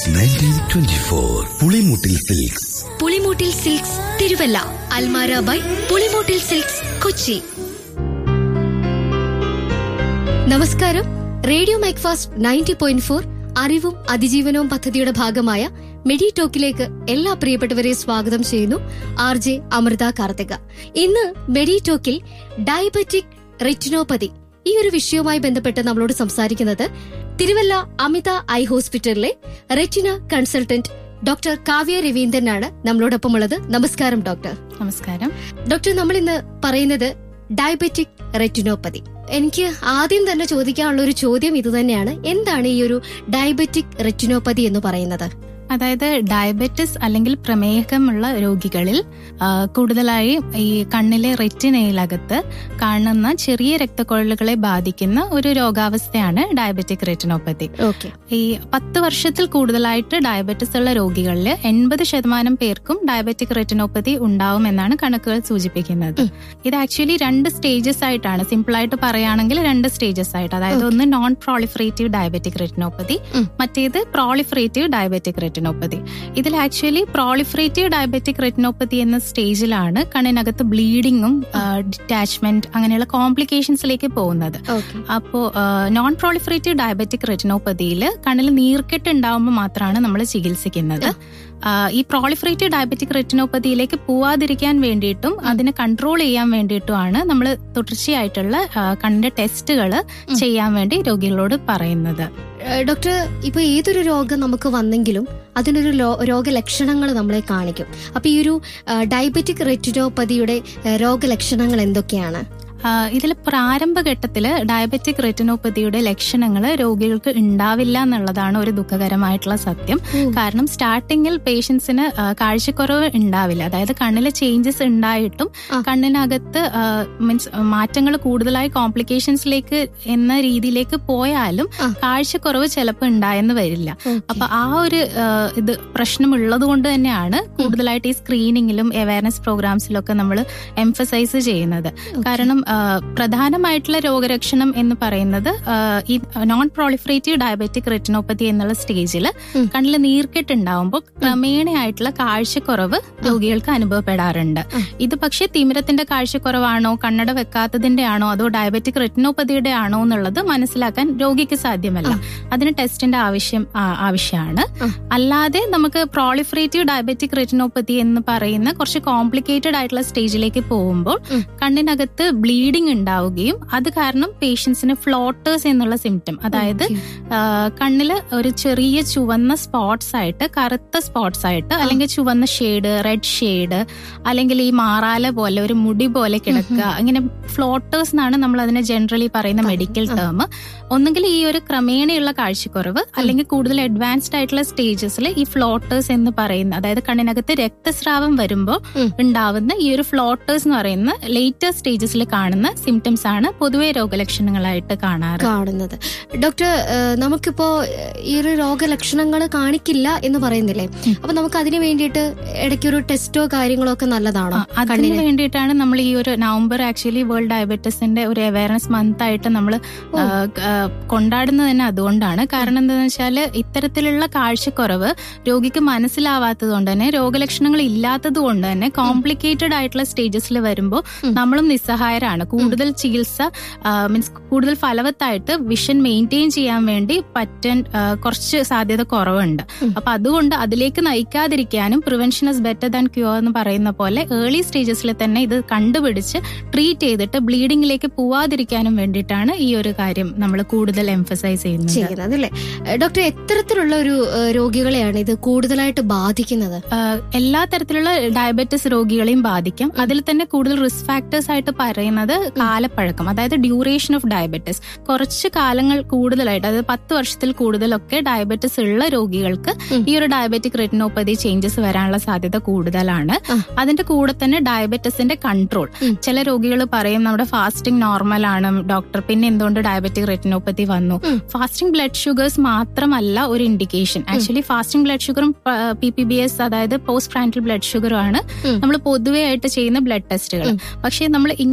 Nineteen twenty four Pulimuttil silks Pulimoottil silks Thiruvalla അൽമാര by Pulimoottil silks Kochi നമസ്കാരം radio Macfast ninety point four അറിവും അതിജീവനവും പദ്ധതിയുടെ ഭാഗമായ മെഡി ടോക്കിലേക്ക് എല്ലാ പ്രിയപ്പെട്ടവരെയും സ്വാഗതം ചെയ്യുന്നു ആർ ജെ അമൃത കാർത്തിക ഇന്ന് മെഡി ടോക്കിൽ ഡയബറ്റിക് റെറ്റിനോപ്പതി ഈ ഒരു വിഷയവുമായി ബന്ധപ്പെട്ട് നമ്മളോട് സംസാരിക്കുന്നത് തിരുവല്ല അമിത ഐ ഹോസ്പിറ്റലിലെ റെറ്റിന കൺസൾട്ടന്റ് ഡോക്ടർ കാവ്യ രവീന്ദ്രനാണ് നമ്മളോടൊപ്പം ഉള്ളത് നമസ്കാരം ഡോക്ടർ നമസ്കാരം ഡോക്ടർ നമ്മൾ ഇന്ന് പറയുന്നത് ഡയബറ്റിക് റെറ്റിനോപ്പതി എനിക്ക് ആദ്യം തന്നെ ചോദിക്കാനുള്ള ഒരു ചോദ്യം ഇത് തന്നെയാണ് എന്താണ് ഈ ഒരു ഡയബറ്റിക് റെറ്റിനോപ്പതി എന്ന് പറയുന്നത് അതായത് ഡയബറ്റിസ് അല്ലെങ്കിൽ പ്രമേഹമുള്ള രോഗികളിൽ ആ, കൂടുതലായി ഈ കണ്ണിലെ റെറ്റിനയിലകത്ത് കാണുന്ന ചെറിയ രക്തക്കൊഴലുകളെ ബാധിക്കുന്ന ഒരു രോഗാവസ്ഥയാണ് ഡയബറ്റിക് റെറ്റിനോപ്പതി ഓക്കെ ഈ പത്ത് വർഷത്തിൽ കൂടുതലായിട്ട് ഡയബറ്റിസ് ഉള്ള രോഗികളിൽ എൺപത് ശതമാനം പേർക്കും ഡയബറ്റിക് റെറ്റിനോപ്പതി ഉണ്ടാവും എന്നാണ് കണക്കുകൾ സൂചിപ്പിക്കുന്നത് ഇത് ആക്ച്വലി രണ്ട് സ്റ്റേജസ് ആയിട്ടാണ് സിമ്പിൾ ആയിട്ട് പറയുകയാണെങ്കിൽ രണ്ട് സ്റ്റേജസ് ആയിട്ട് അതായത് ഒന്ന് നോൺ പ്രോളിഫറേറ്റീവ് ഡയബറ്റിക് റെറ്റിനോപ്പതി ഉം. മറ്റേത് പ്രോളിഫറേറ്റീവ് ഡയബറ്റിക് റെറ്റിനോപ്പതി ഇതിൽ ആക്ച്വലി പ്രോളിഫറേറ്റീവ് ഡയബറ്റിക് റെറ്റിനോപ്പതി എന്ന സ്റ്റേജിലാണ് കണ്ണിനകത്ത് ബ്ലീഡിങ്ങും ഡിറ്റാച്ച്മെന്റ് അങ്ങനെയുള്ള കോംപ്ലിക്കേഷൻസിലേക്ക് പോകുന്നത് ഓക്കെ അപ്പോ നോൺ പ്രോളിഫറേറ്റീവ് ഡയബറ്റിക് റെറ്റിനോപ്പതിയിൽ കണ്ണിൽ നീർക്കെട്ട് ഉണ്ടാവുമ്പോൾ മാത്രമാണ് നമ്മൾ ചികിത്സിക്കുന്നത് ആ, ഈ പ്രോളിഫറേറ്റീവ് ഡയബറ്റിക് റെറ്റിനോപ്പതിയിലേക്ക് പോവാതിരിക്കാൻ വേണ്ടിയിട്ടും അതിനെ കൺട്രോൾ ചെയ്യാൻ വേണ്ടിയിട്ടുമാണ് നമ്മൾ തുടർച്ചയായിട്ടുള്ള ആ, കണ്ണിന്റെ ടെസ്റ്റുകൾ ചെയ്യാൻ വേണ്ടി രോഗികളോട് പറയുന്നത് ഡോക്ടർ ഇപ്പൊ ഏതൊരു രോഗം നമുക്ക് വന്നെങ്കിലും അതിനൊരു ലോ- രോഗലക്ഷണങ്ങൾ നമ്മളെ കാണിക്കും അപ്പൊ ഈ ഒരു ഡയബറ്റിക് റെറ്റിനോപ്പതിയുടെ ആ, രോഗലക്ഷണങ്ങൾ എന്തൊക്കെയാണ് ഇതിൽ പ്രാരംഭഘട്ടത്തില് ഡയബറ്റിക് റെറ്റിനോപ്പതിയുടെ ലക്ഷണങ്ങൾ രോഗികൾക്ക് ഉണ്ടാവില്ല എന്നുള്ളതാണ് ഒരു ദുഃഖകരമായിട്ടുള്ള സത്യം ഉം. കാരണം സ്റ്റാർട്ടിങ്ങിൽ പേഷ്യൻസിന് കാഴ്ചക്കുറവ് ഉണ്ടാവില്ല അതായത് കണ്ണിലെ ചേഞ്ചസ് ഉണ്ടായിട്ടും ആ. കണ്ണിനകത്ത് മീൻസ് മാറ്റങ്ങൾ കൂടുതലായി കോംപ്ലിക്കേഷൻസിലേക്ക് എന്ന രീതിയിലേക്ക് പോയാലും ആ. കാഴ്ചക്കുറവ് ചിലപ്പോൾ ഉണ്ടായെന്ന് വരില്ല അപ്പൊ ആ ഒരു ആ, ഇത് പ്രശ്നമുള്ളത് കൊണ്ട് തന്നെയാണ് കൂടുതലായിട്ട് ഈ സ്ക്രീനിങ്ങിലും അവയർനെസ് പ്രോഗ്രാംസിലും ഒക്കെ നമ്മൾ എംഫസൈസ് ചെയ്യുന്നത് കാരണം ആ, പ്രധാനമായിട്ടുള്ള രോഗലക്ഷണം എന്ന് പറയുന്നത് ആ, ഈ നോൺ പ്രോളിഫറേറ്റീവ് ഡയബറ്റിക് റെറ്റിനോപ്പതി എന്നുള്ള സ്റ്റേജിൽ ഉം. കണ്ണിൽ നീർക്കെട്ട് ഉണ്ടാവുമ്പോൾ ക്രമേണയായിട്ടുള്ള കാഴ്ചക്കുറവ് രോഗികൾക്ക് അനുഭവപ്പെടാറുണ്ട് ഉം. ഇത് പക്ഷേ തിമിരത്തിന്റെ കാഴ്ചക്കുറവാണോ കണ്ണട വെക്കാത്തതിന്റെ ആണോ അതോ ഡയബറ്റിക് റെറ്റിനോപ്പതിയുടെ ആണോ എന്നുള്ളത് മനസ്സിലാക്കാൻ രോഗിക്ക് സാധ്യമല്ല അതിന് ടെസ്റ്റിന്റെ ആവശ്യം ആ, ആവശ്യമാണ് ഉം. അല്ലാതെ നമുക്ക് പ്രോളിഫറേറ്റീവ് ഡയബറ്റിക് റെറ്റിനോപ്പതി എന്ന് പറയുന്ന കുറച്ച് കോംപ്ലിക്കേറ്റഡ് ആയിട്ടുള്ള സ്റ്റേജിലേക്ക് പോകുമ്പോൾ ഉം. കണ്ണിനകത്ത് ബ്ലീഡിംഗ് ഉണ്ടാവുകയും അത് കാരണം പേഷ്യൻസിന് ഫ്ലോട്ടേഴ്സ് എന്നുള്ള സിംറ്റം അതായത് ആ, കണ്ണില് ഒരു ചെറിയ ചുവന്ന സ്പോട്ട്സ് ആയിട്ട് കറുത്ത സ്പോട്ട്സ് ആയിട്ട് അല്ലെങ്കിൽ ചുവന്ന ഷെയ്ഡ് റെഡ് ഷെയ്ഡ് അല്ലെങ്കിൽ ഈ മാറാല പോലെ ഒരു മുടി പോലെ കിടക്കുക ഇങ്ങനെ ഫ്ലോട്ടേഴ്സ് എന്നാണ് നമ്മൾ അതിനെ ജനറലി പറയുന്ന മെഡിക്കൽ ടേം ഒന്നുകിൽ ഈ ഒരു ക്രമേണയുള്ള കാഴ്ചക്കുറവ് അല്ലെങ്കിൽ കൂടുതൽ അഡ്വാൻസ്ഡ് ആയിട്ടുള്ള സ്റ്റേജസിൽ ഈ ഫ്ലോട്ടേഴ്സ് എന്ന് പറയുന്ന അതായത് കണ്ണിനകത്ത് രക്തസ്രാവം വരുമ്പോൾ ഉം. ഉണ്ടാവുന്ന ഈ ഒരു ഫ്ലോട്ടേഴ്സ് എന്ന് പറയുന്ന ലേറ്റർ സ്റ്റേജസിൽ കാണുന്ന സിംറ്റംസ് ആണ് പൊതുവെ രോഗലക്ഷണങ്ങളായിട്ട് കാണാറ് കാണുന്നത് ഡോക്ടർ ഏഹ്, നമുക്കിപ്പോ ഏഹ്, ഈ ഒരു രോഗലക്ഷണങ്ങൾ കാണിക്കില്ല എന്ന് പറയുന്നില്ലേ അപ്പൊ നമുക്ക് അതിന് വേണ്ടിയിട്ട് ഇടയ്ക്കൊരു ടെസ്റ്റോ കാര്യങ്ങളോ ഒക്കെ നല്ലതാണോ ആ, അതിന് കണ്ണിന് വേണ്ടിയിട്ടാണ് നമ്മൾ ഈ ഒരു നവംബർ ആക്ച്വലി വേൾഡ് ഡയബറ്റിസിന്റെ ഒരു അവയർനെസ് മന്ത് ആയിട്ട് നമ്മൾ കൊണ്ടാടുന്നത് തന്നെ അതുകൊണ്ടാണ് കാരണം എന്താണെന്ന് വെച്ചാൽ ഇത്തരത്തിലുള്ള കാഴ്ചക്കുറവ് രോഗിക്ക് മനസ്സിലാവാത്തത് കൊണ്ട് തന്നെ രോഗലക്ഷണങ്ങൾ ഇല്ലാത്തത് കൊണ്ട് തന്നെ കോംപ്ലിക്കേറ്റഡ് ആയിട്ടുള്ള സ്റ്റേജസിൽ വരുമ്പോൾ നമ്മളും നിസ്സഹായരാണ് കൂടുതൽ ചികിത്സ മീൻസ് കൂടുതൽ ഫലവത്തായിട്ട് വിഷൻ മെയിൻറ്റെയിൻ ചെയ്യാൻ വേണ്ടി പറ്റാൻ ആ, കുറച്ച് സാധ്യത കുറവുണ്ട് അപ്പൊ അതുകൊണ്ട് അതിലേക്ക് നയിക്കാതിരിക്കാനും prevention is better than cure എന്ന് പറയുന്ന പോലെ ഏർലി സ്റ്റേജസിൽ തന്നെ ഇത് കണ്ടുപിടിച്ച് ട്രീറ്റ് ചെയ്തിട്ട് ബ്ലീഡിങ്ങിലേക്ക് പോവാതിരിക്കാനും വേണ്ടിയിട്ടാണ് ഈ ഒരു കാര്യം നമ്മൾ കൂടുതൽ എംഫസൈസ് ചെയ്യുന്നത് ചെയ്യുന്നത് അല്ലേ ഏഹ്, ഡോക്ടർ എത്തരത്തിലുള്ള ഒരു ഏഹ്, രോഗികളെയാണ് ഇത് കൂടുതലായിട്ട് ബാധിക്കുന്നത് ആഹ് എല്ലാ തരത്തിലുള്ള ഡയബറ്റിസ് രോഗികളെയും ബാധിക്കാം അതിൽ തന്നെ കൂടുതൽ റിസ്ക് ഫാക്ടേഴ്സ് ആയിട്ട് പറയുന്നത് കാലപ്പഴക്കം അതായത് ഡ്യൂറേഷൻ ഓഫ് ഡയബറ്റിസ് കുറച്ച് കാലങ്ങൾ കൂടുതലായിട്ട് അതായത് പത്ത് വർഷത്തിൽ കൂടുതലൊക്കെ ഡയബറ്റിസ് ഉള്ള രോഗികൾക്ക് ഉം. ഈ ഒരു ഡയബറ്റിക് റെറ്റിനോപ്പതി ചേഞ്ചസ് വരാനുള്ള സാധ്യത കൂടുതലാണ് ആ. അതിന്റെ കൂടെ തന്നെ ഡയബറ്റിസിന്റെ കൺട്രോൾ ഉം. ചില രോഗികൾ പറയും നമ്മുടെ ഫാസ്റ്റിംഗ് നോർമൽ ആണ് ഡോക്ടർ പിന്നെ എന്തുകൊണ്ട് ഡയബറ്റിക് റെറ്റിനോപ്പതി വന്നു ഉം. ഫാസ്റ്റിംഗ് ബ്ലഡ് ഷുഗേഴ്സ് മാത്രമല്ല ഒരു ഇൻഡിക്കേഷൻ ആക്ച്വലി ഫാസ്റ്റിംഗ് ബ്ലഡ് ഷുഗറും പി പി ബി എസ് അതായത് പോസ്റ്റ് പ്രാൻറ്റൽ ബ്ലഡ് ഷുഗറും ആണ് ഉം. നമ്മൾ പൊതുവെ ആയിട്ട് ചെയ്യുന്ന ബ്ലഡ് ടെസ്റ്റുകൾ ഉം. പക്ഷേ നമ്മൾ ഇങ്ങനെയുള്ള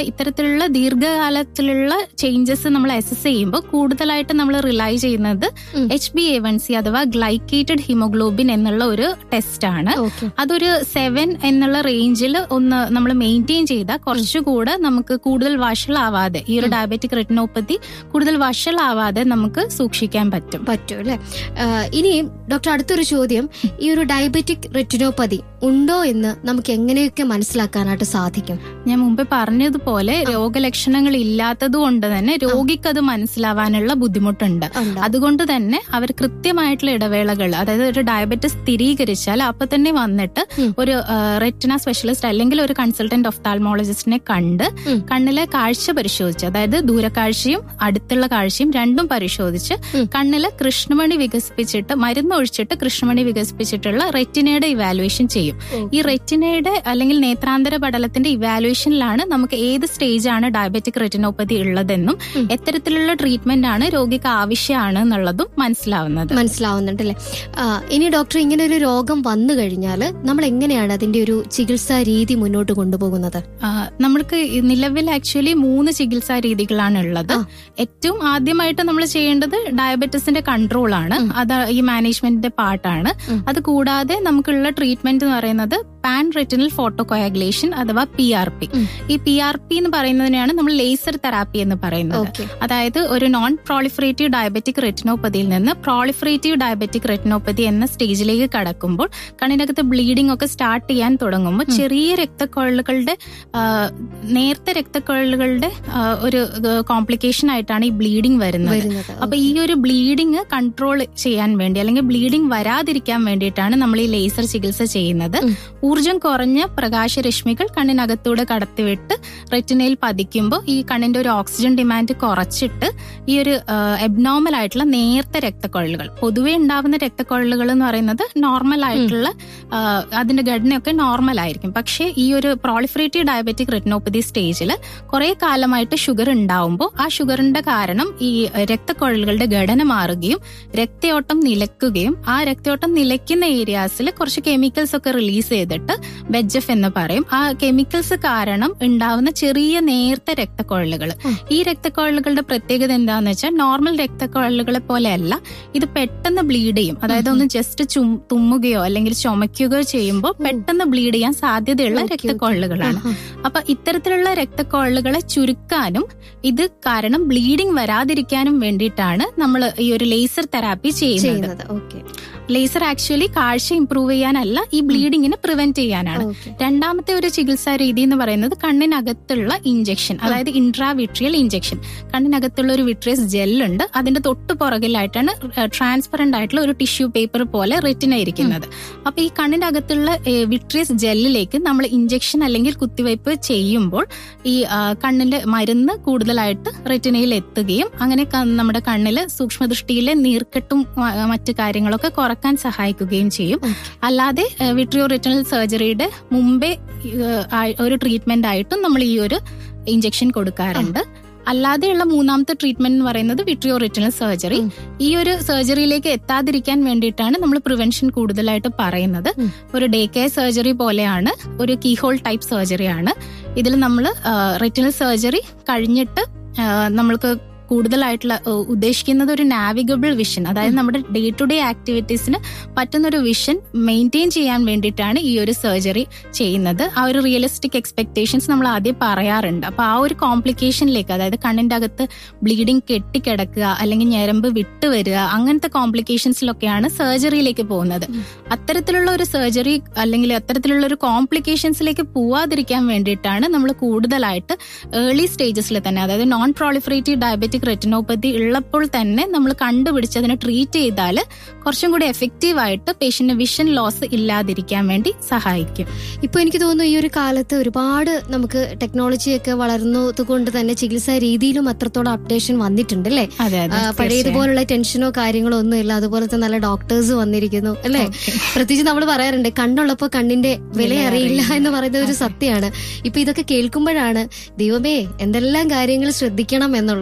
ഇത്തരത്തിലുള്ള ദീർഘകാലത്തിലുള്ള ചേഞ്ചസ് നമ്മൾ അസസ് ചെയ്യുമ്പോൾ കൂടുതലായിട്ട് നമ്മൾ റിലൈ ചെയ്യുന്നത് ഉം. H B A one C അഥവാ ഗ്ലൈക്കേറ്റഡ് ഹിമോഗ്ലോബിൻ എന്നുള്ള ഒരു ടെസ്റ്റ് ആണ് ഓക്കെ അതൊരു സെവൻ എന്നുള്ള റേഞ്ചിൽ ഒന്ന് നമ്മൾ മെയിൻറ്റെയിൻ ചെയ്താൽ കുറച്ചുകൂടെ നമുക്ക് കൂടുതൽ വഷളാവാതെ ഈ ഒരു ഡയബറ്റിക് റെറ്റിനോപ്പതി കൂടുതൽ വഷളാവാതെ നമുക്ക് സൂക്ഷിക്കാൻ പറ്റും പറ്റും അല്ലെ ഇനി ഡോക്ടർ അടുത്തൊരു ചോദ്യം ഈ ഒരു ഡയബറ്റിക് റെറ്റിനോപ്പതി ഉണ്ടോ എന്ന് നമുക്ക് എങ്ങനെയൊക്കെ മനസ്സിലാക്കാനായിട്ട് സാധിക്കും ഞാൻ മുമ്പ് പറഞ്ഞതുപോലെ രോഗലക്ഷണങ്ങൾ ഇല്ലാത്തത് കൊണ്ട് തന്നെ രോഗിക്ക് അത് മനസ്സിലാവാനുള്ള ബുദ്ധിമുട്ടുണ്ട് ഉണ്ട്. അതുകൊണ്ട് തന്നെ അവർ കൃത്യമായിട്ടുള്ള ഇടവേളകൾ അതായത് ഒരു ഡയബറ്റിസ് സ്ഥിരീകരിച്ചാൽ അപ്പൊ തന്നെ വന്നിട്ട് ഉം. ഒരു റെറ്റിന സ്പെഷ്യലിസ്റ്റ് അല്ലെങ്കിൽ ഒരു കൺസൾട്ടന്റ് ഒഫ്താൽമോളജിസ്റ്റിനെ കണ്ട് ഉം. കണ്ണിലെ കാഴ്ച പരിശോധിച്ച് അതായത് ദൂരക്കാഴ്ചയും അടുത്തുള്ള കാഴ്ചയും രണ്ടും പരിശോധിച്ച് ഉം. കണ്ണില് കൃഷ്ണമണി വികസിപ്പിച്ചിട്ട് മരുന്ന് ഒഴിച്ചിട്ട് കൃഷ്ണമണി വികസിപ്പിച്ചിട്ടുള്ള റെറ്റിനയുടെ ഇവാലുവേഷൻ ചെയ്യും ഈ റെറ്റിനയുടെ അല്ലെങ്കിൽ നേത്രാന്തര പടലത്തിന്റെ ഇവാലുവേഷനിലാണ് നമുക്ക് ഏത് സ്റ്റേജ് ആണ് ഡയബറ്റിക് റെറ്റിനോപ്പതി ഉള്ളതെന്നും ഉം. എത്തരത്തിലുള്ള ട്രീറ്റ്മെന്റ് ആണ് രോഗിക്ക് ആവശ്യമാണ് എന്നുള്ളതും മനസ്സിലാവുന്നത് മനസ്സിലാവുന്നുണ്ട് അല്ലെ ഇനി ഡോക്ടർ ഇങ്ങനെ ഒരു രോഗം വന്നു കഴിഞ്ഞാൽ നമ്മൾ എങ്ങനെയാണ് അതിന്റെ ഒരു ചികിത്സാ രീതി മുന്നോട്ട് കൊണ്ടുപോകുന്നത് ആ, നമ്മൾക്ക് ഈ നിലവിൽ ആക്ച്വലി മൂന്ന് ചികിത്സാ രീതികളാണ് ഉള്ളത് ആ. ഏറ്റവും ആദ്യമായിട്ട് നമ്മൾ ചെയ്യേണ്ടത് ഡയബറ്റിസിന്റെ കൺട്രോൾ ആണ് ഉം. അത് ഈ മാനേജ്മെന്റിന്റെ പാർട്ടാണ് ഉം. അത് കൂടാതെ നമുക്കുള്ള ട്രീറ്റ്മെന്റ് എന്ന് പറയുന്നത് പാൻ റെറ്റിനൽ ഫോട്ടോകോയാഗുലേഷൻ അഥവാ പി ആർ പി ഉം. ഈ പി ആർ പി എന്ന് പറയുന്നതിനെയാണ് നമ്മൾ ലേസർ തെറാപ്പി എന്ന് പറയുന്നത് ഓക്കെ അതായത് ഒരു നോൺ പ്രോളിഫറേറ്റീവ് ഡയബറ്റിക് റെറ്റിനോപ്പതിയിൽ നിന്ന് പ്രോളിഫറേറ്റീവ് ഡയബറ്റിക് റെറ്റിനോപ്പതി എന്ന സ്റ്റേജിലേക്ക് കടക്കുമ്പോൾ കണ്ണിനകത്ത് ബ്ലീഡിംഗ് ഒക്കെ സ്റ്റാർട്ട് ചെയ്യാൻ തുടങ്ങുമ്പോൾ ചെറിയ രക്തക്കൊഴലുകളുടെ ആ, നേർത്ത രക്തക്കൊഴലുകളുടെ ആ, ഒരു കോംപ്ലിക്കേഷൻ ആയിട്ടാണ് ഈ ബ്ലീഡിംഗ് വരുന്നത് വരുന്നത് അപ്പൊ ഈ ഒരു ബ്ലീഡിങ് കൺട്രോൾ ചെയ്യാൻ വേണ്ടി അല്ലെങ്കിൽ ബ്ലീഡിംഗ് വരാതിരിക്കാൻ വേണ്ടിയിട്ടാണ് നമ്മൾ ഈ ലേസർ ചികിത്സ ചെയ്യുന്നത് ഉം. ഊർജം കുറഞ്ഞ പ്രകാശരശ്മികൾ കണ്ണിനകത്തൂടെ കടത്തിവിട്ട് റെറ്റിനയിൽ പതിക്കുമ്പോൾ ഈ കണ്ണിന്റെ ഒരു ഓക്സിജൻ ഡിമാൻഡ് കുറച്ചിട്ട് ഈ ഒരു എബ്നോർമൽ ആയിട്ടുള്ള നേർത്ത രക്തക്കൊഴലുകൾ പൊതുവെ ഉണ്ടാവുന്ന രക്തക്കൊഴലുകൾ എന്ന് പറയുന്നത് നോർമൽ ആയിട്ടുള്ള ആ, അതിന്റെ ഘടനയൊക്കെ നോർമൽ ആയിരിക്കും പക്ഷേ ഈ ഒരു പ്രോളിഫറേറ്റീവ് ഡയബറ്റിക് റെറ്റിനോപ്പതി സ്റ്റേജിൽ കുറെ കാലമായിട്ട് ഷുഗർ ഉണ്ടാവുമ്പോൾ ആ ഷുഗറിന്റെ കാരണം ഈ രക്തക്കൊഴലുകളുടെ ഘടന മാറുകയും രക്തയോട്ടം നിലക്കുകയും ആ രക്തയോട്ടം നിലയ്ക്കുന്ന ഏരിയാസിൽ കുറച്ച് കെമിക്കൽസ് ഒക്കെ റിലീസ് ചെയ്തിട്ട് വെജഫ് എന്ന് പറയും ആ കെമിക്കൽസ് കാരണം ഉണ്ടാവുന്ന ചെറിയ നേർത്ത രക്തക്കൊഴലുകൾ ഉം. ഈ രക്തക്കൊഴലുകളുടെ പ്രത്യേകത എന്താന്ന് വെച്ചാൽ നോർമൽ രക്തക്കൊഴലുകളെ പോലെയല്ല ഇത് പെട്ടെന്ന് ബ്ലീഡ് ചെയ്യും അതായത് ഒന്ന് ജസ്റ്റ് തുമ്മുകയോ അല്ലെങ്കിൽ ചുമയ്ക്കുകയോ ചെയ്യുമ്പോൾ പെട്ടെന്ന് ബ്ലീഡ് ചെയ്യാൻ സാധ്യതയുള്ള Okay, okay. രക്തക്കൊഴലുകളാണ് അപ്പൊ ഇത്തരത്തിലുള്ള രക്തക്കൊഴലുകളെ ചുരുക്കാനും ഇത് കാരണം ബ്ലീഡിംഗ് വരാതിരിക്കാനും വേണ്ടിയിട്ടാണ് നമ്മൾ ഈ ഒരു ലേസർ തെറാപ്പി ചെയ്യുന്നത് ചെയ്യുന്നത് ഓക്കെ ലേസർ ആക്ച്വലി കാഴ്ച ഇംപ്രൂവ് ചെയ്യാനല്ല ഈ ബ്ലീഡിങ്ങിനെ പ്രിവെന്റ് ചെയ്യാനാണ് ഓക്കെ രണ്ടാമത്തെ ഒരു ചികിത്സാ രീതി എന്ന് പറയുന്നത് കണ്ണിനകത്തുള്ള ഇഞ്ചക്ഷൻ അതായത് ഇൻട്രാവിട്രിയൽ ഇഞ്ചക്ഷൻ കണ്ണിനകത്തുള്ള ഒരു വിട്രിയസ് ജെല്ലുണ്ട് അതിന്റെ തൊട്ട് പുറകിലായിട്ടാണ് ട്രാൻസ്പെറന്റ് ആയിട്ടുള്ള ഒരു ടിഷ്യൂ പേപ്പർ പോലെ റെറ്റിന ഇരിക്കുന്നത് അപ്പൊ ഈ കണ്ണിനകത്തുള്ള വിട്രിയസ് ജെല്ലിലേക്ക് നമ്മൾ ഇഞ്ചക്ഷൻ അല്ലെങ്കിൽ കുത്തിവയ്പ് ചെയ്യുമ്പോൾ ഈ ആ, കണ്ണിന്റെ മരുന്ന് കൂടുതലായിട്ട് റെറ്റിനയിൽ എത്തുകയും അങ്ങനെ ക- നമ്മുടെ കണ്ണില് സൂക്ഷ്മദൃഷ്ടിയിലെ നീർക്കെട്ടും ആ, മറ്റു കാര്യങ്ങളൊക്കെ കുറക്കാൻ സഹായിക്കുകയും ചെയ്യും അല്ലാതെ വിട്രിയോ റെറ്റിനൽ സർജറിയുടെ മുമ്പേ ഏഹ്, ആയി- ഒരു ട്രീറ്റ്മെന്റ് ആയിട്ടും നമ്മൾ ഈ ഒരു ഇഞ്ചക്ഷൻ കൊടുക്കാറുണ്ട് അല്ലാതെയുള്ള മൂന്നാമത്തെ ട്രീറ്റ്മെന്റ് എന്ന് പറയുന്നത് വിട്രിയോ റെറ്റിനൽ സർജറി ഉം. ഈ ഒരു സർജറിയിലേക്ക് എത്താതിരിക്കാൻ വേണ്ടിയിട്ടാണ് നമ്മൾ പ്രിവെൻഷൻ കൂടുതലായിട്ട് പറയുന്നത് ഉം. ഒരു ഡേ കെയർ സർജറി പോലെയാണ് ഒരു കീഹോൾ ടൈപ്പ് സർജറിയാണ് ഇതിൽ നമ്മൾ റെറ്റിനൽ സർജറി കഴിഞ്ഞിട്ട് ആ, നമ്മൾക്ക് കൂടുതലായിട്ടുള്ള ഏഹ്, ഉദ്ദേശിക്കുന്നത് ഒരു നാവിഗബിൾ വിഷൻ അതായത് നമ്മുടെ ഡേ ടു ഡേ ആക്ടിവിറ്റീസിന് പറ്റുന്ന ഒരു വിഷൻ മെയിൻറ്റെയിൻ ചെയ്യാൻ വേണ്ടിയിട്ടാണ് ഈ ഒരു സർജറി ചെയ്യുന്നത് ആ ഒരു റിയലിസ്റ്റിക് എക്സ്പെക്ടേഷൻസ് നമ്മൾ ആദ്യം പറയാറുണ്ട് അപ്പൊ ആ ഒരു കോംപ്ലിക്കേഷനിലേക്ക് അതായത് കണ്ണിന്റെ അകത്ത് ബ്ലീഡിങ് കെട്ടിക്കിടക്കുക അല്ലെങ്കിൽ ഞരമ്പ് വിട്ടു വരിക അങ്ങനത്തെ കോംപ്ലിക്കേഷൻസിലൊക്കെയാണ് സർജറിയിലേക്ക് പോകുന്നത് അത്തരത്തിലുള്ള ഒരു സർജറി അല്ലെങ്കിൽ അത്തരത്തിലുള്ള ഒരു കോംപ്ലിക്കേഷൻസിലേക്ക് പോവാതിരിക്കാൻ വേണ്ടിയിട്ടാണ് നമ്മൾ കൂടുതലായിട്ട് ഏർലി സ്റ്റേജസിൽ തന്നെ അതായത് നോൺ പ്രോളിഫറേറ്റീവ് ഡയബറ്റിക് റെറ്റിനോപ്പതി ഉള്ളപ്പോൾ തന്നെ നമ്മൾ കണ്ടുപിടിച്ച് അതിനെ ട്രീറ്റ് ചെയ്താൽ കുറച്ചും കൂടി എഫക്റ്റീവ് ആയിട്ട് പേഷ്യന്റിന് വിഷൻ ലോസ് ഇല്ലാതിരിക്കാൻ വേണ്ടി സഹായിക്കും ഇപ്പൊ എനിക്ക് തോന്നുന്നു ഈ ഒരു കാലത്ത് ഒരുപാട് നമുക്ക് ടെക്നോളജിയൊക്കെ വളർന്നത് കൊണ്ട് തന്നെ ചികിത്സാ രീതിയിലും അത്രത്തോളം അപ്ഡേഷൻ വന്നിട്ടുണ്ട് അല്ലേ അതെ അതെ ആ, പഴയതുപോലുള്ള ടെൻഷനോ കാര്യങ്ങളോ ഒന്നും ഇല്ല അതുപോലത്തെ നല്ല ഡോക്ടേഴ്സ് വന്നിരിക്കുന്നു അല്ലേ പ്രത്യേകിച്ച് നമ്മൾ പറയാറുണ്ട് കണ്ണുള്ളപ്പോ കണ്ണിന്റെ വില വില അറിയില്ല അറിയില്ല. എന്ന് പറയുന്നത് ഒരു സത്യമാണ് ഇപ്പൊ ഇതൊക്കെ കേൾക്കുമ്പോഴാണ് ദൈവമേ എന്തെല്ലാം കാര്യങ്ങൾ ശ്രദ്ധിക്കണം എന്നുള്ളത്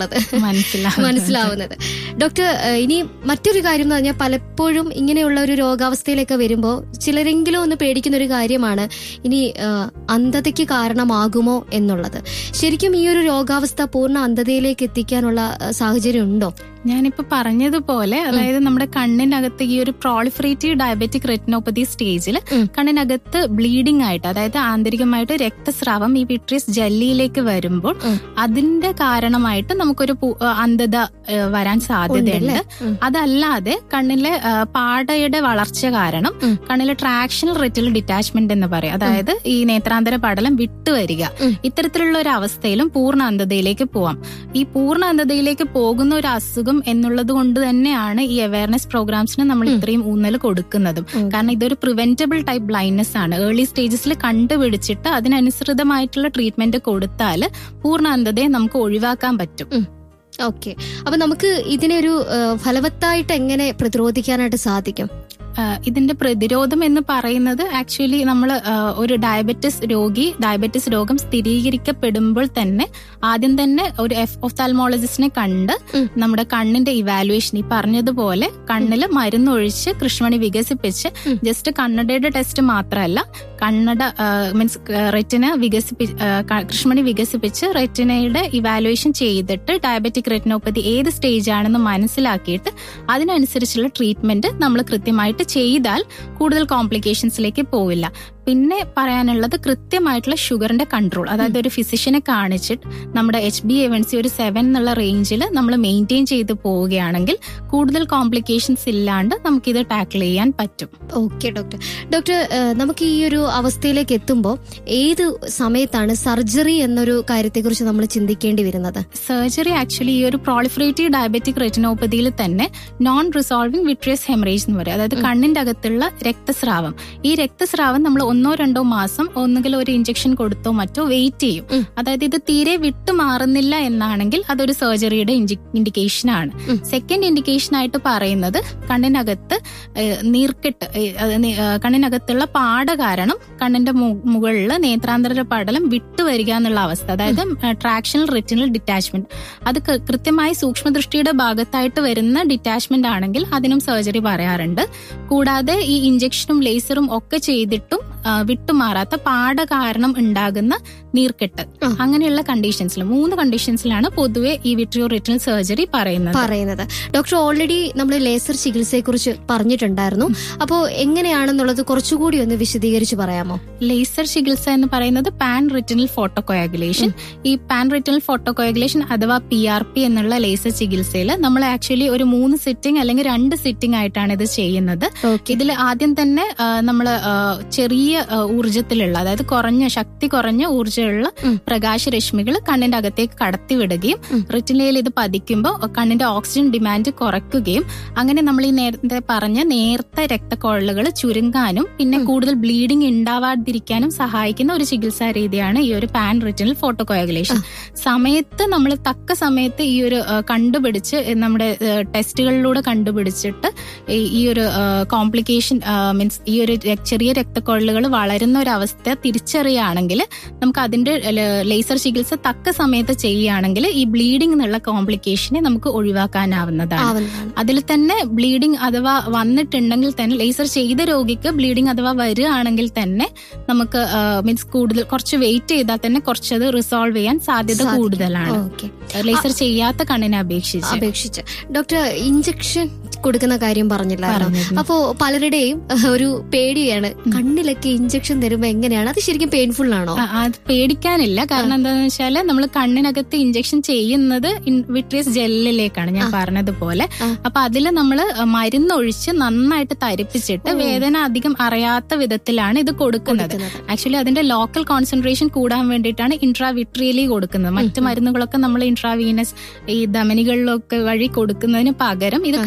മനസ്സിലാവുന്നത് മനസ്സിലാവുന്നത് ഡോക്ടർ ഏഹ്, ഇനി മറ്റൊരു കാര്യം എന്ന് പറഞ്ഞാൽ പലപ്പോഴും ഇങ്ങനെയുള്ള ഒരു രോഗാവസ്ഥയിലൊക്കെ വരുമ്പോൾ ചിലരെങ്കിലും ഒന്ന് പേടിക്കുന്ന ഒരു കാര്യമാണ് ഇനി ഏഹ്, അന്ധതയ്ക്ക് കാരണമാകുമോ എന്നുള്ളത് ശരിക്കും ഈ ഒരു രോഗാവസ്ഥ പൂർണ്ണ അന്ധതയിലേക്ക് എത്തിക്കാനുള്ള ഏഹ്, സാഹചര്യം ഉണ്ടോ ഞാനിപ്പോ പറഞ്ഞതുപോലെ അതായത് നമ്മുടെ കണ്ണിനകത്ത് ഈ ഒരു പ്രോളിഫറേറ്റീവ് ഡയബറ്റിക് റെറ്റിനോപ്പതി സ്റ്റേജിൽ ഉം. കണ്ണിനകത്ത് ബ്ലീഡിംഗ് ആയിട്ട് അതായത് ആന്തരികമായിട്ട് രക്തസ്രാവം ഈ വിട്രിയസ് ജെല്ലിയിലേക്ക് വരുമ്പോൾ ഉം. അതിന്റെ കാരണമായിട്ട് നമുക്കൊരു പു- ആ, അന്ധത ആ, വരാൻ സാധ്യതയുണ്ട് ഉണ്ടല്ലേ? ഉം. അതല്ലാതെ കണ്ണിലെ ആ, പാടയുടെ വളർച്ച കാരണം ഉം. കണ്ണിലെ ട്രാക്ഷണൽ റെറ്റിൽ ഡിറ്റാച്ച്മെന്റ് എന്ന് പറയും അതായത് ഈ നേത്രാന്തര പടലം വിട്ടുവരിക ഉം. ഇത്തരത്തിലുള്ള ഒരു അവസ്ഥയിലും പൂർണ്ണ അന്ധതയിലേക്ക് പോവാം ഈ പൂർണ്ണ അന്ധതയിലേക്ക് പോകുന്ന ഒരു അസുഖം എന്നുള്ളത് കൊണ്ട് തന്നെയാണ് ഈ അവയർനെസ് പ്രോഗ്രാംസിന് നമ്മൾ ഉം. ഇത്രയും ഊന്നൽ കൊടുക്കുന്നതും ഉം. കാരണം ഇതൊരു പ്രിവെന്റബിൾ ടൈപ്പ് ബ്ലൈൻഡ്നെസ് ആണ് ഏർലി സ്റ്റേജസിൽ കണ്ടുപിടിച്ചിട്ട് അതിനനുസൃതമായിട്ടുള്ള ട്രീറ്റ്മെന്റ് കൊടുത്താൽ പൂർണ്ണ അന്ധതയെ നമുക്ക് ഒഴിവാക്കാൻ പറ്റും ഓക്കെ അപ്പൊ നമുക്ക് ഇതിനെ ഒരു ഏഹ്, ഫലവത്തായിട്ട് എങ്ങനെ പ്രതിരോധിക്കാനായിട്ട് സാധിക്കും ആഹ് ഇതിന്റെ പ്രതിരോധം എന്ന് പറയുന്നത് ആക്ച്വലി നമ്മൾ ഒരു ഡയബറ്റിസ് രോഗി ഡയബറ്റിസ് രോഗം സ്ഥിരീകരിക്കപ്പെടുമ്പോൾ തന്നെ ആദ്യം തന്നെ ഒരു ഒഫ്താൽമോളജിസ്റ്റിനെ കണ്ട് ഉം. നമ്മുടെ കണ്ണിന്റെ ഇവാലുവേഷൻ ഈ പറഞ്ഞതുപോലെ കണ്ണിൽ മരുന്നൊഴിച്ച് കൃഷ്ണമണി വികസിപ്പിച്ച് ഉം. ജസ്റ്റ് കണ്ണടയുടെ ടെസ്റ്റ് മാത്രമല്ല കണ്ണട മീൻസ് റെറ്റിന വികസിപ്പി ആഹ് ക- കൃഷ്ണമണി വികസിപ്പിച്ച് റെറ്റിനയുടെ ഇവാലുവേഷൻ ചെയ്തിട്ട് ഡയബറ്റിക് റെറ്റിനോപ്പതി ഏത് സ്റ്റേജ് ആണെന്ന് മനസ്സിലാക്കിയിട്ട് അതിനനുസരിച്ചുള്ള ട്രീറ്റ്മെന്റ് നമ്മൾ കൃത്യമായിട്ട് ചെയ്താൽ കൂടുതൽ കോംപ്ലിക്കേഷൻസിലേക്ക് പോവില്ല പിന്നെ പറയാനുള്ളത് കൃത്യമായിട്ടുള്ള ഷുഗറിന്റെ കൺട്രോൾ അതായത് ഒരു ഫിസിഷ്യനെ കാണിച്ചിട്ട് നമ്മുടെ എച്ച് ബി എവൻസി ഒരു സെവൻ എന്നുള്ള റേഞ്ചിൽ നമ്മൾ മെയിൻറ്റെയിൻ ചെയ്ത് പോവുകയാണെങ്കിൽ കൂടുതൽ കോംപ്ലിക്കേഷൻസ് ഇല്ലാണ്ട് നമുക്കിത് ടാക്കിൾ ചെയ്യാൻ പറ്റും ഓക്കെ ഡോക്ടർ ഡോക്ടർ ഏഹ്, നമുക്ക് ഈ ഒരു അവസ്ഥയിലേക്ക് എത്തുമ്പോൾ ഏത് സമയത്താണ് സർജറി എന്നൊരു കാര്യത്തെക്കുറിച്ച് നമ്മൾ ചിന്തിക്കേണ്ടി വരുന്നത് സർജറി ആക്ച്വലി ഈ ഒരു പ്രോളിഫറേറ്റീവ് ഡയബറ്റിക് റെറ്റിനോപ്പതിയിൽ തന്നെ നോൺ റിസോൾവിംഗ് വിട്രിയസ് ഹെമറേജ് എന്ന് പറയും അതായത് കണ്ണിന്റെ അകത്തുള്ള രക്തസ്രാവം ഈ രക്തസ്രാവം നമ്മൾ ഒന്നോ രണ്ടോ മാസം ഒന്നുകിൽ ഒരു ഇഞ്ചക്ഷൻ കൊടുത്തോ മറ്റോ വെയിറ്റ് ചെയ്യും ഉം. അതായത് ഇത് തീരെ വിട്ടു മാറുന്നില്ല എന്നാണെങ്കിൽ അതൊരു സർജറിയുടെ ഇൻഡിക്കേഷൻ ആണ് ഉം. സെക്കൻഡ് ഇൻഡിക്കേഷൻ ആയിട്ട് പറയുന്നത് കണ്ണിനകത്ത് ഏഹ്, നീർക്കെട്ട് ഏഹ്, അത് നി- ഏഹ്, കണ്ണിനകത്തുള്ള പാട കാരണം കണ്ണിന്റെ മുകളിൽ നേത്രാന്തര പടലം വിട്ടുവരിക എന്നുള്ള അവസ്ഥ അതായത് ട്രാക്ഷണൽ റെറ്റിനൽ ഡിറ്റാച്ച്മെന്റ് അത് കൃ- കൃത്യമായി സൂക്ഷ്മദൃഷ്ടിയുടെ ഭാഗത്തായിട്ട് വരുന്ന ഡിറ്റാച്ച്മെന്റ് ആണെങ്കിൽ അതിനും സർജറി പറയാറുണ്ട് കൂടാതെ ഈ ഇഞ്ചക്ഷനും ലേസറും ഒക്കെ ചെയ്തിട്ടും ആ, വിട്ടുമാറാത്ത പാട കാരണം ഉണ്ടാകുന്ന നീർക്കെട്ട് ആ. അങ്ങനെയുള്ള കണ്ടീഷൻസിൽ മൂന്ന് കണ്ടീഷൻസിലാണ് പൊതുവെ ഈ വിട്രിയോ റെറ്റിനൽ സർജറി പറയുന്നത് പറയുന്നത് ഡോക്ടർ ഓൾറെഡി നമ്മൾ ലേസർ ചികിത്സയെ കുറിച്ച് പറഞ്ഞിട്ടുണ്ടായിരുന്നു അപ്പോൾ എങ്ങനെയാണെന്നുള്ളത് കുറച്ചുകൂടി ഒന്ന് വിശദീകരിച്ച് പറയാമോ ലേസർ ചികിത്സ എന്ന് പറയുന്നത് പാൻ റിറ്റിനൽ ഫോട്ടോകോയാഗുലേഷൻ ഈ പാൻ റിറ്റിനൽ ഫോട്ടോകോയാഗുലേഷൻ അഥവാ പി ആർ പി എന്നുള്ള ലേസർ ചികിത്സയിൽ നമ്മൾ ആക്ച്വലി ഒരു മൂന്ന് സിറ്റിംഗ് അല്ലെങ്കിൽ രണ്ട് സിറ്റിംഗ് ആയിട്ടാണ് ഇത് ചെയ്യുന്നത് ഓക്കെ ഇതിൽ ആദ്യം തന്നെ നമ്മൾ ചെറിയ ആ, ഊർജത്തിലുള്ള അതായത് കുറഞ്ഞ ശക്തി കുറഞ്ഞ ഊർജ്ജമുള്ള ഉം. പ്രകാശരശ്മികൾ കണ്ണിന്റെ അകത്തേക്ക് കടത്തിവിടുകയും ഉം. റിറ്റിനയിൽ ഇത് പതിക്കുമ്പോൾ കണ്ണിന്റെ ഓക്സിജൻ ഡിമാൻഡ് കുറയ്ക്കുകയും അങ്ങനെ നമ്മൾ ഈ നേരത്തെ പറഞ്ഞ നേർത്ത രക്തക്കൊഴലുകൾ ചുരുങ്ങാനും പിന്നെ കൂടുതൽ ബ്ലീഡിംഗ് ഉണ്ടാവാതിരിക്കാനും സഹായിക്കുന്ന ഒരു ചികിത്സാ രീതിയാണ് ഈ ഒരു പാൻ റിറ്റിനൽ ഫോട്ടോകോയാഗുലേഷൻ സമയത്ത് നമ്മൾ തക്ക സമയത്ത് ഈ ഒരു ആ, കണ്ടുപിടിച്ച് നമ്മുടെ ടെസ്റ്റുകളിലൂടെ കണ്ടുപിടിച്ചിട്ട് ഈ- ഈ ഒരു കോംപ്ലിക്കേഷൻ മീൻസ് ഈ ഒരു ര- ചെറിയ രക്തക്കൊഴലുകൾ വളരുന്ന ഒരു അവസ്ഥ തിരിച്ചറിയുകയാണെങ്കിൽ നമുക്ക് അതിന്റെ ലേസർ ചികിത്സ തക്ക സമയത്ത് ചെയ്യുകയാണെങ്കിൽ ഈ ബ്ലീഡിംഗ് എന്നുള്ള കോംപ്ലിക്കേഷനെ നമുക്ക് ഒഴിവാക്കാനാവുന്നതാണ് ആവുന്നതാണ് അതിൽ തന്നെ ബ്ലീഡിംഗ് അഥവാ വന്നിട്ടുണ്ടെങ്കിൽ തന്നെ ലേസർ ചെയ്ത രോഗിക്ക് ബ്ലീഡിംഗ് അഥവാ വരികയാണെങ്കിൽ തന്നെ നമുക്ക് മീൻസ് കൂടുതൽ കുറച്ച് വെയിറ്റ് ചെയ്താൽ തന്നെ കുറച്ചത് റിസോൾവ് ചെയ്യാൻ സാധ്യത സാധിക്കും. കൂടുതലാണ് ഓക്കെ ലേസർ ചെയ്യാത്ത കണ്ണിനെ അപേക്ഷിച്ച് അപേക്ഷിച്ച് ഡോക്ടർ ഇഞ്ചക്ഷൻ കൊടുക്കുന്ന കാര്യം പറഞ്ഞില്ലായിരുന്നു പറഞ്ഞിരുന്നു. അപ്പോ പലരുടെയും അഹ്, ഒരു പേടിയാണ് കണ്ണിലൊക്കെ ഇഞ്ചക്ഷൻ തരുമ്പോ എങ്ങനെയാണ് അത് ശരിക്കും പെയിൻഫുൾ ആണോ ആ, അത് പേടിക്കാനില്ല കാരണം എന്താണെന്ന് വെച്ചാല് നമ്മൾ കണ്ണിനകത്ത് ഇഞ്ചക്ഷൻ ചെയ്യുന്നത് വിട്രിയസ് ജെല്ലിലേക്കാണ് ഞാൻ ആ. പറഞ്ഞതുപോലെ ആ. അപ്പൊ അതിൽ നമ്മൾ മരുന്നൊഴിച്ച് നന്നായിട്ട് തരിപ്പിച്ചിട്ട് ഓ. വേദന അധികം അറിയാത്ത വിധത്തിലാണ് ഇത് കൊടുക്കുന്നത് കൊടുക്കുന്നത്. ആക്ച്വലി അതിന്റെ ലോക്കൽ കോൺസെൻട്രേഷൻ കൂടാൻ വേണ്ടിയിട്ടാണ് ഇൻട്രാവിട്രിയലി കൊടുക്കുന്നത് മറ്റു മരുന്നുകളൊക്കെ നമ്മൾ ഇൻട്രാവീനസ് ഈ ധമനികളിലൊക്കെ വഴി കൊടുക്കുന്നതിന് പകരം ഇത് കണ്ണിന്റെ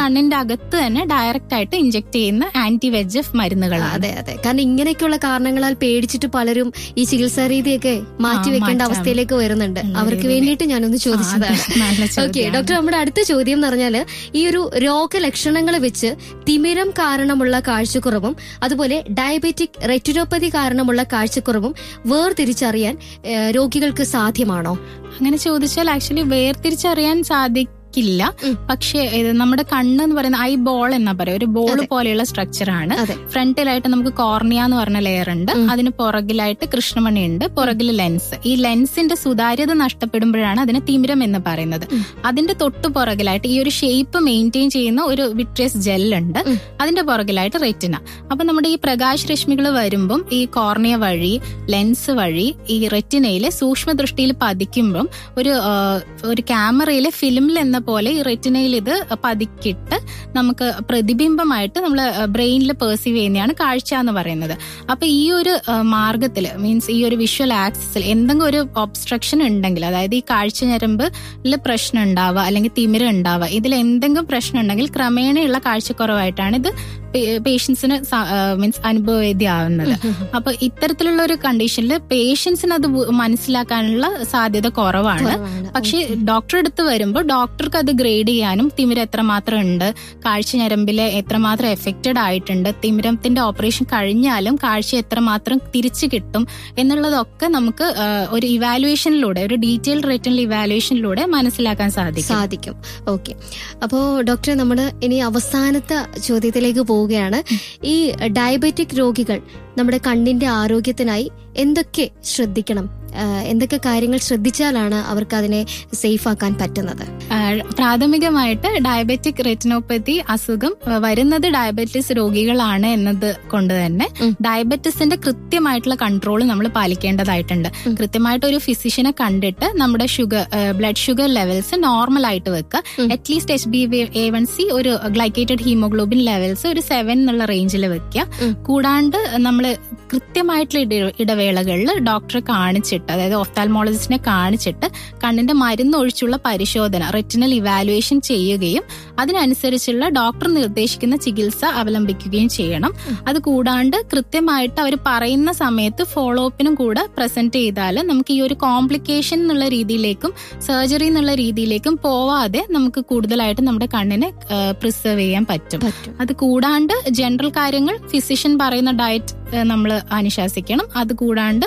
അകത്ത് തന്നെ ഡയറക്റ്റ് ആയിട്ട് ഇഞ്ചെക്ട് ചെയ്യുന്ന ആന്റി വെജ് എഫ് മരുന്നുകളാണ് അതെ അതെ കാരണം ഇങ്ങനെയൊക്കെയുള്ള കാരണങ്ങളാൽ പേടിച്ചിട്ട് പലരും ഈ ചികിത്സാ രീതിയൊക്കെ മാറ്റി ആ, വെക്കേണ്ട മാറ്റാം. അവസ്ഥയിലേക്ക് വരുന്നുണ്ട് ഉം, അവർക്ക് അതെ, അതെ. വേണ്ടിയിട്ട് ഞാനൊന്ന് ചോദിച്ചതാണ് ആ, നല്ല ഓക്കെ ചോദ്യമാണ്. ഡോക്ടർ നമ്മുടെ അടുത്ത ചോദ്യം എന്ന് പറഞ്ഞാല് ഈ ഒരു രോഗലക്ഷണങ്ങൾ വെച്ച് തിമിരം കാരണമുള്ള കാഴ്ചക്കുറവും അതുപോലെ ഡയബറ്റിക് റെറ്റിനോപ്പതി കാരണമുള്ള കാഴ്ചക്കുറവും വേർതിരിച്ചറിയാൻ ഏഹ്, രോഗികൾക്ക് സാധ്യമാണോ അങ്ങനെ ചോദിച്ചാൽ ആക്ച്വലി വേർതിരിച്ചറിയാൻ സാധിക്കില്ല ഉം. പക്ഷേ ഇത് നമ്മുടെ കണ്ണ് എന്ന് പറയുന്ന ഐ ബോൾ എന്നാ പറയാം ഒരു ബോൾ അതെ. പോലെയുള്ള സ്ട്രക്ചർ ആണ് അതെ ഫ്രണ്ടിലായിട്ട് നമുക്ക് കോർണിയ എന്ന് പറഞ്ഞ ലെയർ ഉണ്ട് ഉം. അതിന് പുറകിലായിട്ട് കൃഷ്ണമണി ഉണ്ട് പുറകിൽ ലെൻസ് ഈ ലെൻസിന്റെ സുതാര്യത നഷ്ടപ്പെടുമ്പോഴാണ് അതിന് തിമിരം എന്ന് പറയുന്നത് ഉം. അതിന്റെ തൊട്ടു പുറകിലായിട്ട് ഈ ഒരു ഷേപ്പ് മെയിൻറ്റെയിൻ ചെയ്യുന്ന ഒരു വിട്രിയസ് ജെൽ ഉണ്ട് ഉം. അതിന്റെ പുറകിലായിട്ട് റെറ്റിന അപ്പൊ നമ്മുടെ ഈ പ്രകാശ രശ്മികൾ വരുമ്പം ഈ കോർണിയ വഴി ലെൻസ് വഴി ഈ റെറ്റിനയിലെ സൂക്ഷ്മ ദൃഷ്ടിയിൽ പതിക്കുമ്പം ഒരു ആ, ഒരു ക്യാമറയിലെ ഫിലിമിൽ എന്ന പോലെ ഈ റെറ്റിനയിൽ ഇത് പതിക്കിട്ട് നമുക്ക് പ്രതിബിംബമായിട്ട് നമ്മൾ ബ്രെയിനിൽ പെർസീവ് ചെയ്യുന്നതാണ് കാഴ്ച എന്ന് പറയുന്നത് അപ്പൊ ഈ ഒരു മാർഗത്തിൽ മീൻസ് ഈ ഒരു വിഷ്വൽ ആക്സിസിൽ എന്തെങ്കിലും ഒരു ഒബ്സ്ട്രക്ഷൻ ഉണ്ടെങ്കിൽ അതായത് ഈ കാഴ്ച ഞരമ്പിൽ പ്രശ്നം ഉണ്ടാവുക അല്ലെങ്കിൽ തിമിരം ഉണ്ടാവുക ഇതിൽ എന്തെങ്കിലും പ്രശ്നം ഉണ്ടെങ്കിൽ ക്രമേണയുള്ള കാഴ്ചക്കുറവായിട്ടാണ് ഇത് പേഷ്യൻസിന് മീൻസ് അനുഭവവേദ്യമാവുന്നത് അപ്പൊ ഇത്തരത്തിലുള്ള ഒരു കണ്ടീഷനിൽ പേഷ്യൻസിന് അത് ബു- മനസ്സിലാക്കാനുള്ള സാധ്യത കുറവാണ് കുറവാണ്. പക്ഷേ ഡോക്ടറെ അടുത്ത് വരുമ്പോൾ ഡോക്ടർക്ക് അത് ഗ്രേഡ് ചെയ്യാനും തിമിരം എത്രമാത്രം ഉണ്ട് കാഴ്ച ഞരമ്പിലെ എത്രമാത്രം എഫക്റ്റഡ് ആയിട്ടുണ്ട് തിമിരത്തിന്റെ ഓപ്പറേഷൻ കഴിഞ്ഞാലും കാഴ്ച എത്രമാത്രം തിരിച്ചു കിട്ടും എന്നുള്ളതൊക്കെ നമുക്ക് ആ, ഒരു ഇവാലുവേഷനിലൂടെ ഒരു ഡീറ്റെയിൽ റേറ്റിനുള്ള ഇവാലുവേഷനിലൂടെ മനസ്സിലാക്കാൻ സാധിക്കും സാധിക്കും ഓക്കെ അപ്പോ ഡോക്ടറെ നമ്മൾ ഇനി അവസാനത്തെ ചോദ്യത്തിലേക്ക് പോവുകയാണ് ഈ ഡയബറ്റിക് രോഗികൾ നമ്മുടെ കണ്ണിന്റെ ആരോഗ്യത്തിനായി എന്തൊക്കെ ശ്രദ്ധിക്കണം ആ, എന്തൊക്കെ കാര്യങ്ങൾ ശ്രദ്ധിച്ചാലാണ് അവർക്ക് അതിനെ സേഫ് ആക്കാൻ പറ്റുന്നത് ആ, പ്രാഥമികമായിട്ട് ഡയബറ്റിക് റെറ്റിനോപ്പതി അസുഖം ആ, വരുന്നത് ഡയബറ്റിസ് രോഗികളാണ് എന്നത് കൊണ്ട് തന്നെ ഉം. ഡയബറ്റിസിന്റെ കൃത്യമായിട്ടുള്ള കൺട്രോൾ നമ്മൾ പാലിക്കേണ്ടതായിട്ടുണ്ട് ഉം. കൃത്യമായിട്ട് ഒരു ഫിസിഷ്യനെ കണ്ടിട്ട് നമ്മുടെ sugar blood sugar levels normal ആയിട്ട് വെക്കുക ഉം. At least H B A one C ഒരു ഗ്ലൈക്കേറ്റഡ് ഹീമോഗ്ലോബിൻ ലെവൽസ് ഒരു സെവൻ എന്നുള്ള റേഞ്ചിൽ വെക്കുക ഉം. കൂടാണ്ട് നമ്മൾ കൃത്യമായിട്ടുള്ള ഇട- ഇടവേളകളിൽ ഡോക്ടറെ കാണിച്ചിട്ട് അതായത് ഒഫ്താൽമോളജിസ്റ്റിനെ കാണിച്ചിട്ട് കണ്ണിന്റെ മരുന്ന് ഒഴിച്ചുള്ള പരിശോധന റെറ്റിനൽ ഇവാലുവേഷൻ ചെയ്യുകയും അതിനനുസരിച്ചുള്ള ഡോക്ടർ നിർദ്ദേശിക്കുന്ന ചികിത്സ അവലംബിക്കുകയും ചെയ്യണം അത് കൂടാണ്ട് കൃത്യമായിട്ട് അവർ പറയുന്ന സമയത്ത് ഫോളോ അപ്പിനും കൂടെ പ്രസന്റ് ചെയ്താൽ നമുക്ക് ഈ ഒരു കോംപ്ലിക്കേഷൻ എന്നുള്ള രീതിയിലേക്കും സർജറി എന്നുള്ള രീതിയിലേക്കും പോവാതെ നമുക്ക് കൂടുതലായിട്ട് നമ്മുടെ കണ്ണിനെ പ്രിസർവ് ചെയ്യാൻ പറ്റും പറ്റും അത് കൂടാണ്ട് ജനറൽ കാര്യങ്ങൾ ഫിസിഷ്യൻ പറയുന്ന ഡയറ്റ് നമ്മൾ അനുശാസിക്കണം അത് കൂടാണ്ട്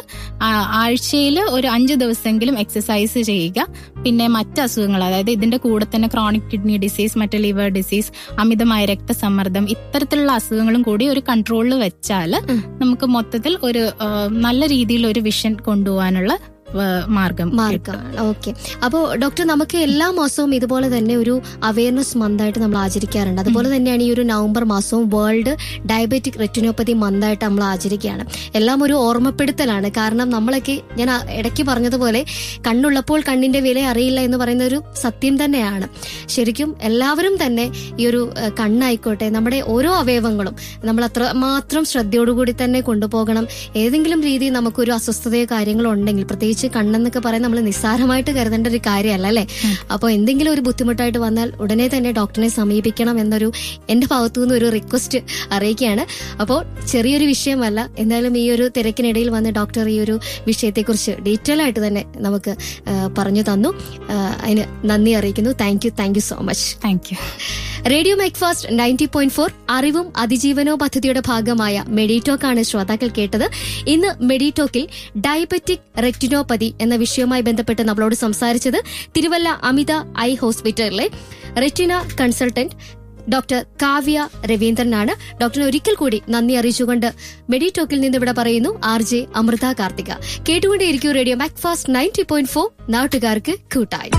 ആഴ്ചയിൽ ഒരു അഞ്ച് ദിവസമെങ്കിലും എക്സസൈസ് ചെയ്യുക പിന്നെ മറ്റ് അസുഖങ്ങൾ അതായത് ഇതിന്റെ കൂടെ തന്നെ ക്രോണിക് കിഡ്നി ഡിസീസ് മറ്റ് ലിവർ ഡിസീസ് അമിതമായ രക്തസമ്മർദ്ദം ഇത്തരത്തിലുള്ള അസുഖങ്ങളും കൂടി ഒരു കൺട്രോളിൽ വെച്ചാൽ ഉം. നമുക്ക് മൊത്തത്തിൽ ഒരു ആ, നല്ല രീതിയിൽ ഒരു വിഷൻ കൊണ്ടുപോകാനുള്ള ആ, മാർഗം കിട്ടും. മാർഗമാണ് ഓക്കെ അപ്പോ ഡോക്ടർ നമുക്ക് എല്ലാ മാസവും ഇതുപോലെ തന്നെ ഒരു അവയർനെസ് മന്തായിട്ട് നമ്മൾ ആചരിക്കാറുണ്ട് അതുപോലെ തന്നെയാണ് ഈ ഒരു നവംബർ മാസവും വേൾഡ് ഡയബറ്റിക് റെറ്റിനോപ്പതി മന്തായിട്ട് നമ്മൾ ആചരിക്കുകയാണ് എല്ലാം ഒരു ഓർമ്മപ്പെടുത്തലാണ് കാരണം നമ്മളൊക്കെ ഞാൻ ആ ഇടയ്ക്ക് പറഞ്ഞതുപോലെ കണ്ണുള്ളപ്പോൾ കണ്ണിന്റെ വില അറിയില്ല എന്ന് പറയുന്ന ഒരു സത്യം തന്നെയാണ് ശരിക്കും എല്ലാവരും തന്നെ ഈ ഒരു ഏഹ്, കണ്ണായിക്കോട്ടെ നമ്മുടെ ഓരോ അവയവങ്ങളും നമ്മൾ അത്ര മാത്രം ശ്രദ്ധയോടുകൂടി തന്നെ കൊണ്ടുപോകണം ഏതെങ്കിലും രീതിയിൽ നമുക്കൊരു അസ്വസ്ഥതയോ കാര്യങ്ങളോ ഉണ്ടെങ്കിൽ പ്രത്യേകിച്ച് കണ്ണെന്നൊക്കെ പറയാൻ നമ്മൾ നിസ്സാരമായിട്ട് കരുതേണ്ട ഒരു കാര്യമല്ല അല്ലേ അപ്പോൾ എന്തെങ്കിലും ഒരു ബുദ്ധിമുട്ടായിട്ട് വന്നാൽ ഉടനെ തന്നെ ഡോക്ടറിനെ സമീപിക്കണം എന്നൊരു എന്റെ ഭാഗത്തു നിന്ന് ഒരു റിക്വസ്റ്റ് അറിയിക്കുകയാണ് അപ്പോൾ ചെറിയൊരു വിഷയമല്ല എന്തായാലും ഈ ഒരു തിരക്കിനിടയിൽ വന്ന് ഡോക്ടർ ഈ ഒരു വിഷയത്തെക്കുറിച്ച് ഡീറ്റെയിൽ ആയിട്ട് തന്നെ നമുക്ക് ആ, പറഞ്ഞു തന്നു ആ, അതിന് നന്ദി അറിയിക്കുന്നു thank you thank you so much thank you radio Macfast ninety point four അറിവും അതിജീവനോ പദ്ധതിയുടെ ഭാഗമായ മെഡിറ്റോക്ക് ആണ് ശ്രോതാക്കൾ കേട്ടത് ഇന്ന് മെഡിറ്റോക്കിൽ ഡയബറ്റിക് റെറ്റിനോപ്പതി എന്ന വിഷയവുമായി ബന്ധപ്പെട്ട് നമ്മളോട് സംസാരിച്ചത് തിരുവല്ല അമിത ഐ ഹോസ്പിറ്റലിലെ റെറ്റിന കൺസൾട്ടന്റ് ഡോക്ടർ കാവ്യ രവീന്ദ്രനാണ് ഡോക്ടറിനെ ഒരിക്കൽ കൂടി നന്ദി അറിയിച്ചുകൊണ്ട് മെഡിറ്റോക്കിൽ നിന്ന് ഇവിടെ പറയുന്നു ആർ ജെ അമൃത കാർത്തിക കേട്ടുകൊണ്ടേയിരിക്കും radio Macfast ninety point four നാട്ടുകാർക്ക് കൂട്ടായി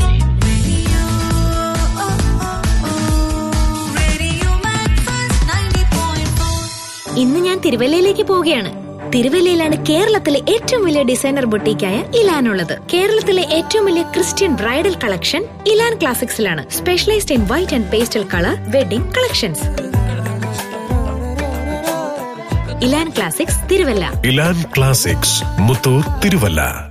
ഇന്ന് ഞാൻ തിരുവല്ലയിലേക്ക് പോവുകയാണ് തിരുവല്ലയിലാണ് കേരളത്തിലെ ഏറ്റവും വലിയ ഡിസൈനർ ബൊട്ടീക്കായ ഇലാൻ ഉള്ളത് കേരളത്തിലെ ഏറ്റവും വലിയ ക്രിസ്ത്യൻ ബ്രൈഡൽ കളക്ഷൻ ഇലാൻ ക്ലാസിക്സിലാണ് specialised in white and pastel colour wedding collections Elan classics Thiruvalla Elan classics Muthoor Thiruvalla